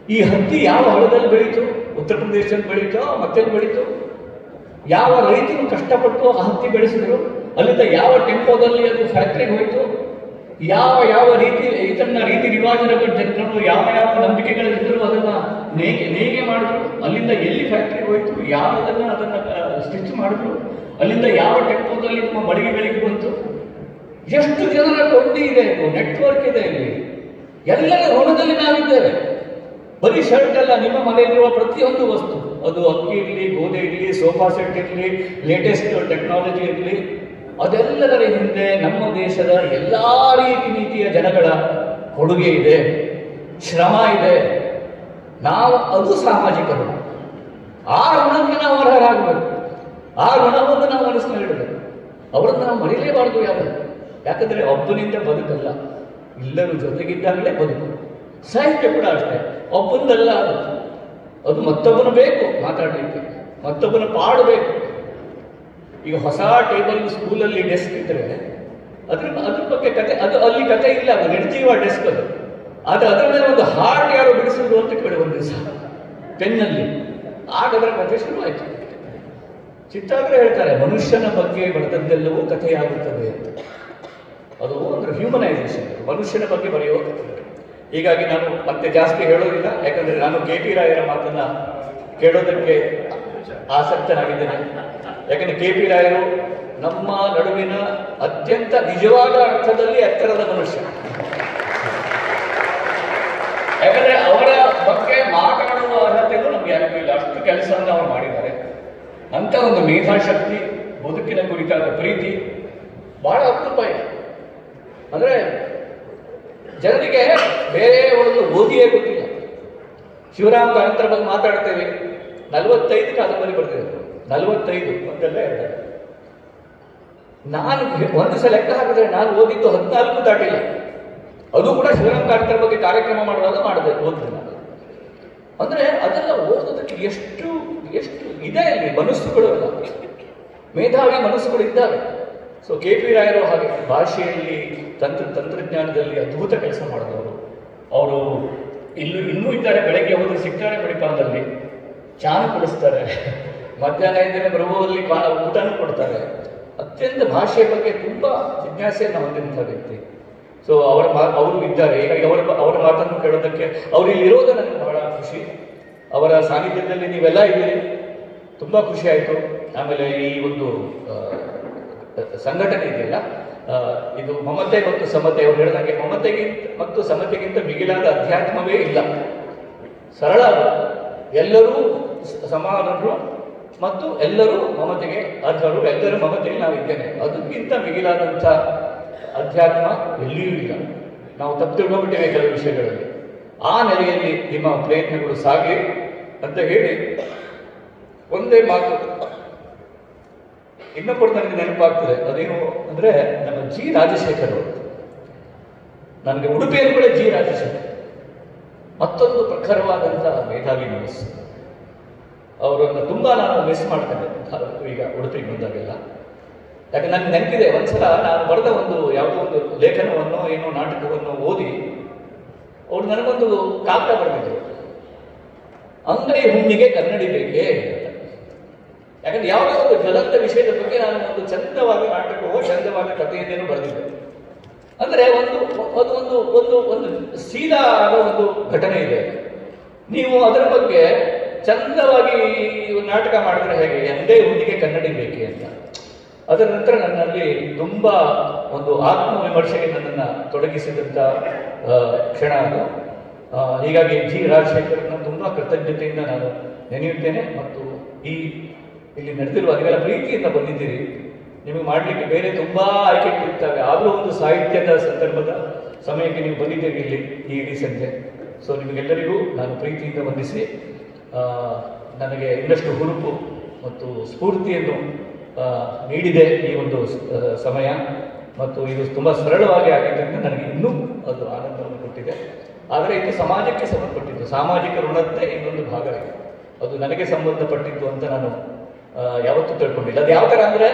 ಈ ಹತ್ತಿ ಯಾವ ಹೊಲದಲ್ಲಿ ಬೆಳೀತು ಉತ್ತರ ಪ್ರದೇಶದಲ್ಲಿ ಬೆಳೀತೋ ಮತ್ತೆಲ್ಲಿ ಬೆಳೀತು ಯಾವ ರೈತರು ಕಷ್ಟಪಟ್ಟು ಆ ಹತ್ತಿ ಬೆಳೆಸಿದ್ರು ಅಲ್ಲಿಂದ ಯಾವ ಟೆಂಪೋದಲ್ಲಿ ಅದು ಫ್ಯಾಕ್ಟ್ರಿಗೆ ಹೋಯಿತು ಯಾವ ಯಾವ ರೀತಿ ಇದನ್ನ ರೀತಿ ರಿವಾಜನಗಳು ಜನರು ಯಾವ ಯಾವ ನಂಬಿಕೆಗಳಿದ್ದರು ಅದನ್ನ ನೇಗೆ ನೇಗೆ ಮಾಡಿದ್ರು ಅಲ್ಲಿಂದ ಎಲ್ಲಿ ಫ್ಯಾಕ್ಟ್ರಿಗೆ ಹೋಯಿತು ಯಾವುದನ್ನ ಅದನ್ನ ಸ್ಟಿಚ್ ಮಾಡಿದ್ರು ಅಲ್ಲಿಂದ ಯಾವ ಟೆಂಪೋದಲ್ಲಿ ನಮ್ಮ ಮಳಿಗೆಗಳಿಗೆ ಬಂತು ಎಷ್ಟು ಜನರ ಕೊಂಡಿ ಇದೆ ಇದು ನೆಟ್ವರ್ಕ್ ಇದೆ ಇಲ್ಲಿ ಎಲ್ಲರ ಋಣದಲ್ಲಿ ನಾವಿದ್ದೇವೆ ಬರೀ ಶರ್ಟ್ ಅಲ್ಲ ನಿಮ್ಮ ಮನೆಯಲ್ಲಿರುವ ಪ್ರತಿಯೊಂದು ವಸ್ತು ಅದು ಅಕ್ಕಿ ಇರಲಿ ಗೋಧಿ ಇರಲಿ ಸೋಫಾ ಸೆಟ್ ಇರಲಿ ಲೇಟೆಸ್ಟ್ ಟೆಕ್ನಾಲಜಿ ಇರಲಿ ಅದೆಲ್ಲದರ ಹಿಂದೆ ನಮ್ಮ ದೇಶದ ಎಲ್ಲಾ ರೀತಿ ನೀತಿಯ ಜನಗಳ ಕೊಡುಗೆ ಇದೆ ಶ್ರಮ ಇದೆ ನಾವು ಅದು ಸಾಮಾಜಿಕ ಋಣ ಆ ಋಣಕ್ಕೆ ನಾವು ಅರ್ಹರಾಗಬೇಕು ಆ ಋಣವನ್ನು ನಾವು ಮನಸ್ಸಿನಲ್ಲಿಡಬೇಕು ಅವರನ್ನು ನಾವು ಮರಿಲೇಬಾರದು ಯಾರು ಯಾಕಂದ್ರೆ ಒಬ್ಬನಿಂದ ಬದುಕಲ್ಲ ಎಲ್ಲರೂ ಜೊತೆಗಿದ್ದಾಗಲೇ ಬದುಕು ಸಾಹಿತ್ಯ ಕೂಡ ಅಷ್ಟೇ ಒಬ್ಬಂದಲ್ಲ ಅದು ಅದು ಮತ್ತೊಬ್ಬನು ಬೇಕು ಮಾತಾಡಲಿಕ್ಕೆ ಮತ್ತೊಬ್ಬನ ಪಾಡಬೇಕು ಈಗ ಹೊಸ ಟೇಬಲ್ ಸ್ಕೂಲಲ್ಲಿ ಡೆಸ್ಕ್ ಇದ್ರೆ ಅದ್ರ ಅದ್ರ ಬಗ್ಗೆ ಕತೆ ಅದು ಅಲ್ಲಿ ಕತೆ ಇಲ್ಲ ಅದು ನಿರ್ಜೀವ ಡೆಸ್ಕ್ ಅದು ಆದ್ರೆ ಅದರ ಮೇಲೆ ಒಂದು ಹಾರ್ಟ್ ಯಾರು ಬಿಡಿಸಿದ್ರು ಅಂತ ಕೇಳಿ ಒಂದು ದಿವಸ ಪೆನ್ನಲ್ಲಿ ಆಗ ಅದರ ಕತೆ ಶುರುವಾಯಿತು ಚಿತ್ತಾಗ್ರೆ ಹೇಳ್ತಾರೆ ಮನುಷ್ಯನ ಬಗ್ಗೆ ಬರೆದದ್ದೆಲ್ಲವೂ ಕಥೆಯಾಗುತ್ತದೆ ಅಂತ ಅದು ಒಂದು ಹ್ಯೂಮನೈಸೇಷನ್ ಮನುಷ್ಯನ ಬಗ್ಗೆ ಬರೆಯುವ ಕಥೆ ಹೀಗಾಗಿ ನಾನು ಮತ್ತೆ ಜಾಸ್ತಿ ಹೇಳೋದಿಲ್ಲ ಯಾಕಂದ್ರೆ ನಾನು ಕೆ ಪಿ ರಾಯರ ಮಾತನ್ನ ಕೇಳೋದಕ್ಕೆ ಆಸಕ್ತನಾಗಿದ್ದೇನೆ ಯಾಕಂದ್ರೆ ಕೆ ಪಿ ರಾಯರು ನಮ್ಮ ನಡುವಿನ ಅತ್ಯಂತ ನಿಜವಾದ ಅರ್ಥದಲ್ಲಿ ಎತ್ತರದ ಮನುಷ್ಯ ಯಾಕಂದ್ರೆ ಅವರ ಬಗ್ಗೆ ಮಾತನಾಡುವ ಅರ್ಹತೆಗೂ ನಮ್ಗೆ ಯಾರಿಗೂ ಇಲ್ಲ ಅಷ್ಟು ಕೆಲಸವನ್ನು ಅವರು ಮಾಡಿದ್ದಾರೆ ಅಂತ ಒಂದು ಮೇಧಾಶಕ್ತಿ ಬದುಕಿನ ಕುರಿತಾದ ಪ್ರೀತಿ ಬಹಳ ಅಪರೂಪ ಇದೆ ಅಂದ್ರೆ ಜನರಿಗೆ ಬೇರೆ ಒಂದು ಓದಿಯೇ ಗೊತ್ತಿಲ್ಲ ಶಿವರಾಮ್ ಕಾರಂತರ ಬಗ್ಗೆ ಮಾತಾಡ್ತೇವೆ ನಲವತ್ತೈದು ಕಾದಂಬರಿ ಬರ್ತಿದೆ ನಲವತ್ತೈದು ಒಂದಲ್ಲ ಎರಡಲ್ಲ ನಾನು ಒಂದು ಸಲ ಲೆಕ್ಕ ಹಾಕಿದ್ರೆ ನಾನು ಓದಿದ್ದು ಹದಿನಾಲ್ಕು ದಾಟಿಲ್ಲ ಅದು ಕೂಡ ಶಿವರಾಮ್ ಕಾರಂತರ ಬಗ್ಗೆ ಕಾರ್ಯಕ್ರಮ ಮಾಡುವಾಗ ಮಾಡಿದೆ ಓದಿದೆ ನಾನು ಅಂದ್ರೆ ಅದೆಲ್ಲ ಓದೋದಕ್ಕೆ ಎಷ್ಟು ಎಷ್ಟು ಇದೆ ಅಲ್ಲಿ ಮನಸ್ಸುಗಳು ಎಲ್ಲ ಮೇಧಾವಿ ಮನಸ್ಸುಗಳು ಇದ್ದಾವೆ ಸೊ ಕೆ ಪಿ ರಾಯರು ಹಾಗೆ ಭಾಷೆಯಲ್ಲಿ ತಂತ್ರ ತಂತ್ರಜ್ಞಾನದಲ್ಲಿ ಅದ್ಭುತ ಕೆಲಸ ಮಾಡಿದವರು ಅವರು ಇಲ್ಲೂ ಇನ್ನೂ ಇದ್ದಾರೆ ಬೆಳಗ್ಗೆ ಹೋದ್ರೆ ಸಿಗ್ತಾರೆ ಮಣಿಪಾಲದಲ್ಲಿ ಚಾನು ಕೊಡಿಸ್ತಾರೆ ಮಧ್ಯಾಹ್ನ ಇದ್ದರೆ ಬರುವಲ್ಲಿ ಕಾ ಊಟನೂ ಕೊಡ್ತಾರೆ ಅತ್ಯಂತ ಭಾಷೆಯ ಬಗ್ಗೆ ತುಂಬಾ ಜಿಜ್ಞಾಸೆಯನ್ನು ಹೊಂದಿದಂಥ ವ್ಯಕ್ತಿ ಸೊ ಅವರ ಮಾ ಅವರು ಇದ್ದಾರೆ ಹೀಗಾಗಿ ಅವರ ಅವರ ಮಾತನ್ನು ಕೇಳೋದಕ್ಕೆ ಅವರು ಇಲ್ಲಿ ಇರೋದು ನನಗೆ ಬಹಳ ಖುಷಿ ಅವರ ಸಾನ್ನಿಧ್ಯದಲ್ಲಿ ನೀವೆಲ್ಲ ಇದ್ದೀರಿ ತುಂಬಾ ಖುಷಿ ಆಯಿತು ಆಮೇಲೆ ಈ ಒಂದು ಆ, ಸಂಘಟನೆ ಇದೆಯಲ್ಲ ಆ, ಇದು ಮಮತೆ ಮತ್ತು ಸಮತೆ ಅವ್ರು ಹೇಳಿದಂಗೆ ಮಮತೆಗಿಂತ ಮತ್ತು ಸಮತೆಗಿಂತ ಮಿಗಿಲಾದ ಅಧ್ಯಾತ್ಮವೇ ಇಲ್ಲ ಸರಳ ಅದು. ಎಲ್ಲರೂ ಸ- ಸಮಾನರು ಮತ್ತು ಎಲ್ಲರೂ ಮಮತೆಗೆ ಅರ್ಹರು ಎಲ್ಲರೂ ಮಮತೆಗೆ ನಾವಿದ್ದೇನೆ ಅದಕ್ಕಿಂತ ಮಿಗಿಲಾದಂಥ ಅಧ್ಯಾತ್ಮ ಎಲ್ಲಿಯೂ ಇಲ್ಲ ನಾವು ತಪ್ಪು ತಿಳ್ಕೊಂಡ್ಬಿಟ್ಟಿವೆ ಕೆಲವು ವಿಷಯಗಳಲ್ಲಿ ಆ ನೆಲೆಯಲ್ಲಿ ನಿಮ್ಮ ಪ್ರಯತ್ನಗಳು ಸಾಗಲಿ ಅಂತ ಹೇಳಿ ಒಂದೇ ಮಾತು ಇನ್ನೊಬ್ಬರು ನನಗೆ ನೆನಪಾಗ್ತದೆ ಅದೇನು ಅಂದ್ರೆ ನಮ್ಮ ಜಿ ರಾಜಶೇಖರ್ ಅವರು ನನಗೆ ಉಡುಪಿಯಲ್ಲಿ ಕೂಡ ಜಿ ರಾಜಶೇಖರ್ ಮತ್ತೊಂದು ಪ್ರಖರವಾದಂತಹ ಮೇಧಾವಿ ಮನಸ್ಸು ಅವರನ್ನು ತುಂಬಾ ನಾನು ಮಿಸ್ ಮಾಡ್ತೇನೆ ಈಗ ಉಡುಪಿಗೆ ಬಂದಾಗೆಲ್ಲ ಯಾಕೆ ನನಗೆ ನೆನಪಿದೆ ಒಂದ್ಸಲ ನಾನು ಬರೆದ ಒಂದು ಯಾವುದೋ ಒಂದು ಲೇಖನವನ್ನು ಏನೋ ನಾಟಕವನ್ನು ಓದಿ ಅವ್ರು ನನಗೊಂದು ಕಾಗದ ಬರೆದಿದ್ರು ಅಂಗೈ ಹುಣ್ಣಿಗೆ ಕನ್ನಡಿ ಬೇಕೇ ಅಂತ. ಯಾಕಂದ್ರೆ ಯಾವುದೋ ಒಂದು ಜ್ವಲಂತ ವಿಷಯದ ಬಗ್ಗೆ ನಾನು ಒಂದು ಚಂದವಾದ ನಾಟಕವೋ ಚಂದವಾದ ಕಥೆಯನ್ನೇನೋ ಬರೆದಿದ್ದೆ ಅಂದ್ರೆ ಒಂದು ಅದು ಒಂದು ಒಂದು ಒಂದು ಸೀದಾ ಆದ ಒಂದು ಘಟನೆ ಇದೆ ನೀವು ಅದರ ಬಗ್ಗೆ ಚಂದವಾಗಿ ಒಂದು ನಾಟಕ ಮಾಡಿದ್ರೆ ಹೇಗೆ ಎಂದೇ ಹುಣ್ಣಿಗೆ ಕನ್ನಡಿ ಬೇಕೆ ಅಂತ ಅದರ ನಂತರ ನನ್ನಲ್ಲಿ ತುಂಬಾ ಒಂದು ಆತ್ಮವಿಮರ್ಶೆಗೆ ನನ್ನನ್ನು ತೊಡಗಿಸಿದಂಥ ಆ, ಕ್ಷಣ ಅದು ಆ, ಹೀಗಾಗಿ ಜಿ ರಾಜಶೇಖರ್ನ ತುಂಬಾ ಕೃತಜ್ಞತೆಯಿಂದ ನಾನು ನೆನೆಯುತ್ತೇನೆ ಮತ್ತು ಈ ಇಲ್ಲಿ ನಡೆದಿರುವ ನೀವೆಲ್ಲ ಪ್ರೀತಿಯಿಂದ ಬಂದಿದ್ದೀರಿ ನಿಮಗೆ ಮಾಡಲಿಕ್ಕೆ ಬೇರೆ ತುಂಬಾ ಆಯ್ಕೆಗಳು ಇರ್ತವೆ ಆದರೂ ಒಂದು ಸಾಹಿತ್ಯದ ಸಂದರ್ಭದ ಸಮಯಕ್ಕೆ ನೀವು ಬಂದಿದ್ದೀರಿ ಇಲ್ಲಿ ಈ ಇಡೀ ಸಂಜೆ ಸೊ ನಿಮಗೆಲ್ಲರಿಗೂ ನಾನು ಪ್ರೀತಿಯಿಂದ ವಂದಿಸಿ ಆ, ನನಗೆ ಇನ್ನಷ್ಟು ಹುರುಪು ಮತ್ತು ಸ್ಫೂರ್ತಿಯನ್ನು ಆ, ನೀಡಿದೆ ಈ ಒಂದು ಆ, ಸಮಯ ಮತ್ತು ಇದು ತುಂಬ ಸರಳವಾಗಿ ಆಗಿದ್ದರಿಂದ ನನಗೆ ಇನ್ನೂ ಅದು ಆನಂದವನ್ನು ಕೊಟ್ಟಿದೆ ಆದರೆ ಇದು ಸಮಾಜಕ್ಕೆ ಸಂಬಂಧಪಟ್ಟಿದ್ದು ಸಾಮಾಜಿಕ ಋಣದ್ದೇ ಇನ್ನೊಂದು ಭಾಗ ಇದೆ ಅದು ನನಗೆ ಸಂಬಂಧಪಟ್ಟಿದ್ದು ಅಂತ ನಾನು ಆ, ಯಾವತ್ತೂ ತಿಳ್ಕೊಂಡಿಲ್ಲ ಅದು ಯಾವ ಥರ ಅಂದರೆ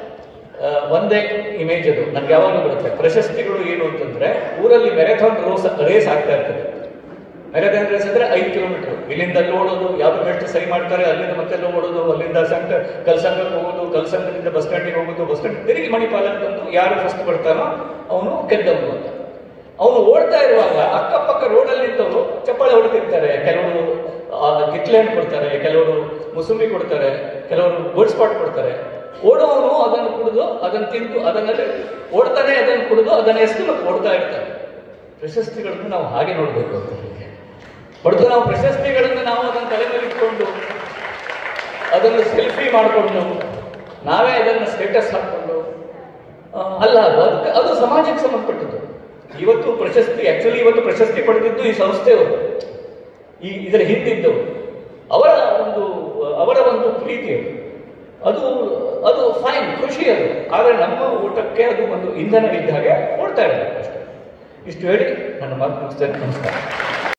ಒಂದೇ ಇಮೇಜ್ ಅದು ನನಗೆ ಯಾವಾಗಲೂ ಬರುತ್ತೆ ಪ್ರಶಸ್ತಿಗಳು ಏನು ಅಂತಂದ್ರೆ ಊರಲ್ಲಿ ಮ್ಯಾರಥಾನ್ ರೋಸ್ ರೇಸ್ ಆಗ್ತಾ ಇರ್ತದೆ ಮ್ಯಾರಥಾನ್ ರೇಸ್ ಅಂದ್ರೆ ಐದು ಕಿಲೋಮೀಟರ್ ಇಲ್ಲಿಂದ ಅಲ್ಲಿ ಓಡೋದು ಯಾವ್ದು ಬೆಸ್ಟ್ ಸರಿ ಮಾಡ್ತಾರೆ ಅಲ್ಲಿಂದ ಮತ್ತೆಲ್ಲ ಓಡೋದು ಅಲ್ಲಿಂದ ಸಂಘ ಕಲ್ಸಂಗಕ್ಕೆ ಹೋಗೋದು ಕಲ್ಸಂಗದಿಂದ ಬಸ್ ಸ್ಟ್ಯಾಂಡಿಗೆ ಹೋಗೋದು ಬಸ್ ಸ್ಟ್ಯಾಂಡ್ ತಿರುಗಿ ಮಣಿಪಾಲಕ್ಕೆ ಬಂದು ಯಾರು ಫಸ್ಟ್ ಬರ್ತಾನೋ ಅವನು ಗೆದ್ದವನು ಅಂತ ಅವನು ಓಡ್ತಾ ಇರುವಾಗ ಅಕ್ಕಪಕ್ಕ ರೋಡಲ್ಲಿ ನಿಂತವರು ಚಪ್ಪಾಳೆ ಹೊಡೆದಿರ್ತಾರೆ ಕೆಲವರು ಕಿತ್ಲೆ ಹಣ್ಣು ಕೊಡ್ತಾರೆ ಕೆಲವರು ಮುಸುಂಬಿ ಕೊಡ್ತಾರೆ ಕೆಲವರು ಗೋಡ್ ಸ್ಪಾಟ್ ಕೊಡ್ತಾರೆ ಓಡುವವನು ಅದನ್ನು ಕುಡಿದು ಅದನ್ನು ತಿಂದು ಅದನ್ನಲ್ಲಿ ಓಡ್ತಾನೆ ಅದನ್ನು ಕುಡಿದು ಅದನ್ನು ಎಷ್ಟು ಮತ್ತೆ ಓಡ್ತಾ ಇರ್ತಾನೆ ಪ್ರಶಸ್ತಿಗಳನ್ನು ನಾವು ಹಾಗೆ ನೋಡಬೇಕು ಅಂತ ಹೇಳಿ ಹೊಡೆದು ನಾವು ಪ್ರಶಸ್ತಿಗಳನ್ನು ನಾವು ಅದನ್ನು ತಲೆ ಮೇಲೆ ಇಟ್ಕೊಂಡು ಅದನ್ನು ಸೆಲ್ಫಿ ಮಾಡಿಕೊಂಡು ನಾವೇ ಅದನ್ನು ಸ್ಟೇಟಸ್ ಹಾಕ್ಕೊಂಡು ಆ, ಅಲ್ಲ ಅದು ಅದಕ್ಕೆ ಅದು ಸಮಾಜಕ್ಕೆ ಸಂಬಂಧಪಟ್ಟದ್ದು ಇವತ್ತು ಪ್ರಶಸ್ತಿ ಆಕ್ಚುಲಿ ಇವತ್ತು ಪ್ರಶಸ್ತಿ ಪಡೆದಿದ್ದು ಈ ಸಂಸ್ಥೆಯವರು ಈ ಇದರ ಹಿಂದಿದ್ದವರು ಅವರ ಒಂದು ಅವರ ಒಂದು ಪ್ರೀತಿ ಅದು. ಅದು ಅದು ಫೈನ್ ಖುಷಿ ಅದು ಆದರೆ ನಮ್ಮ ಊಟಕ್ಕೆ ಅದು ಒಂದು ಇಂಧನ ಇದ್ದ ಹಾಗೆ ಓಡ್ತಾ ಇರಬೇಕು ಅಷ್ಟೇ ಇಷ್ಟು ಹೇಳಿ ನನ್ನ ಮಾತು ಮುಗಿಸ್ತೇನೆ ನಮಸ್ಕಾರ